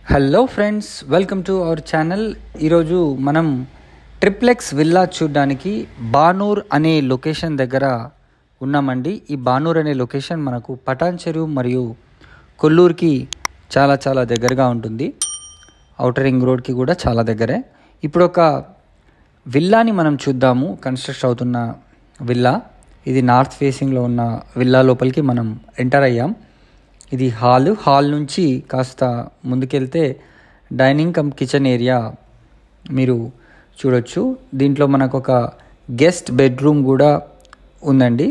hello friends welcome to our channel ఈరోజు మనం triplex villa చూడడానికి బానూర్ అనే లొకేషన్ దగ్గర ఉన్నామండి ఈ బానూర్ అనే లొకేషన్ మనకు పటాన్ చెరువు మరియు కొల్లూరుకి చాలా చాలా దగ్గరగా ఉంటుంది అవుటర్ రింగ్ రోడ్కి కూడా చాలా దగ్గరే ఇప్పుడు ఒక విల్లాని మనం చూద్దాము కన్స్ట్రక్ట్ అవుతున్న విల్లా ఇది నార్త్ ఫేసింగ్లో ఉన్న విల్లా లోపలికి మనం ఎంటర్ అయ్యాం ఇది హాల్ హాల్ నుంచి కాస్త ముందుకెళ్తే డైనింగ్ కమ్ కిచెన్ ఏరియా మీరు చూడొచ్చు దీంట్లో మనకు ఒక గెస్ట్ బెడ్రూమ్ కూడా ఉందండి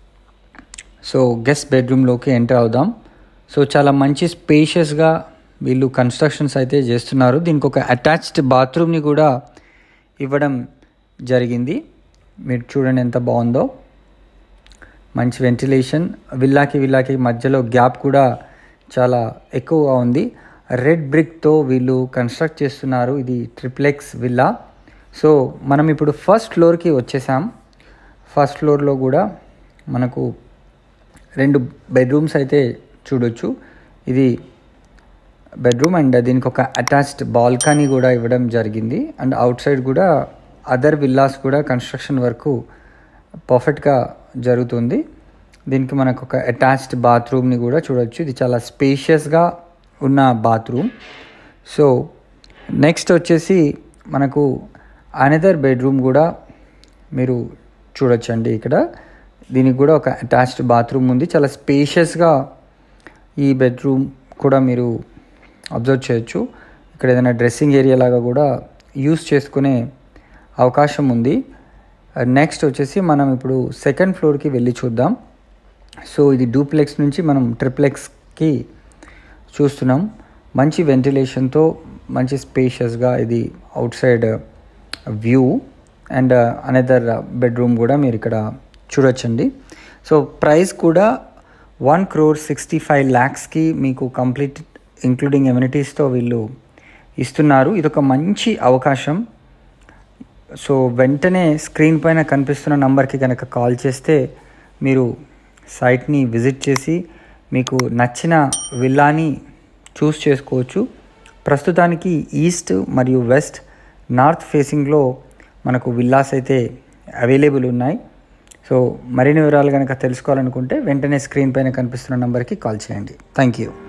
సో గెస్ట్ బెడ్రూమ్లోకి ఎంటర్ అవుదాం సో చాలా మంచి స్పేషియస్గా వీళ్ళు కన్స్ట్రక్షన్స్ అయితే చేస్తున్నారు దీనికి ఒక అటాచ్డ్ బాత్రూమ్ని కూడా ఇవ్వడం జరిగింది మీరు చూడండి ఎంత బాగుందో మంచి వెంటిలేషన్ విల్లాకి విల్లాకి మధ్యలో గ్యాప్ కూడా చాలా ఎక్కువగా ఉంది రెడ్ బ్రిక్తో వీళ్ళు కన్స్ట్రక్ట్ చేస్తున్నారు ఇది ట్రిప్లెక్స్ విల్లా సో మనం ఇప్పుడు ఫస్ట్ ఫ్లోర్కి వచ్చేసాం ఫస్ట్ ఫ్లోర్లో కూడా మనకు రెండు బెడ్రూమ్స్ అయితే చూడొచ్చు ఇది బెడ్రూమ్ అండ్ దీనికి ఒక అటాచ్డ్ బాల్కనీ కూడా ఇవ్వడం జరిగింది అండ్ అవుట్ సైడ్ కూడా అదర్ విల్లాస్ కూడా కన్స్ట్రక్షన్ వరకు పర్ఫెక్ట్గా జరుగుతుంది దీనికి మనకు ఒక అటాచ్డ్ బాత్రూమ్ని కూడా చూడొచ్చు ఇది చాలా స్పేషియస్గా ఉన్న బాత్రూమ్ సో నెక్స్ట్ వచ్చేసి మనకు అనదర్ బెడ్రూమ్ కూడా మీరు చూడొచ్చండి ఇక్కడ దీనికి కూడా ఒక అటాచ్డ్ బాత్రూమ్ ఉంది చాలా స్పేషియస్గా ఈ బెడ్రూమ్ కూడా మీరు అబ్జర్వ్ చేయొచ్చు ఇక్కడ ఏదైనా డ్రెస్సింగ్ ఏరియా లాగా కూడా యూస్ చేసుకునే అవకాశం ఉంది నెక్స్ట్ వచ్చేసి మనం ఇప్పుడు సెకండ్ ఫ్లోర్కి వెళ్ళి చూద్దాం సో ఇది డూప్లెక్స్ నుంచి మనం ట్రిప్లెక్స్కి చూస్తున్నాం మంచి వెంటిలేషన్తో మంచి స్పేషియస్గా ఇది outside view and another bedroom కూడా మీరు ఇక్కడ చూడొచ్చండి సో ప్రైస్ కూడా వన్ క్రోర్ సిక్స్టీ ఫైవ్ ల్యాక్స్కి మీకు కంప్లీట్ ఇంక్లూడింగ్ ఎమ్యూనిటీస్తో వీళ్ళు ఇస్తున్నారు ఇది ఒక మంచి అవకాశం సో వెంటనే స్క్రీన్ పైన కనిపిస్తున్న నంబర్కి కనుక కాల్ చేస్తే మీరు సైట్ని విజిట్ చేసి మీకు నచ్చిన విల్లాని చూస్ చేసుకోవచ్చు ప్రస్తుతానికి ఈస్ట్ మరియు వెస్ట్ నార్త్ ఫేసింగ్లో మనకు విల్లాస్ అయితే అవైలబుల్ ఉన్నాయి సో మరిన్ని వివరాలు కనుక తెలుసుకోవాలనుకుంటే వెంటనే స్క్రీన్ పైన కనిపిస్తున్న నంబర్కి కాల్ చేయండి థ్యాంక్ యూ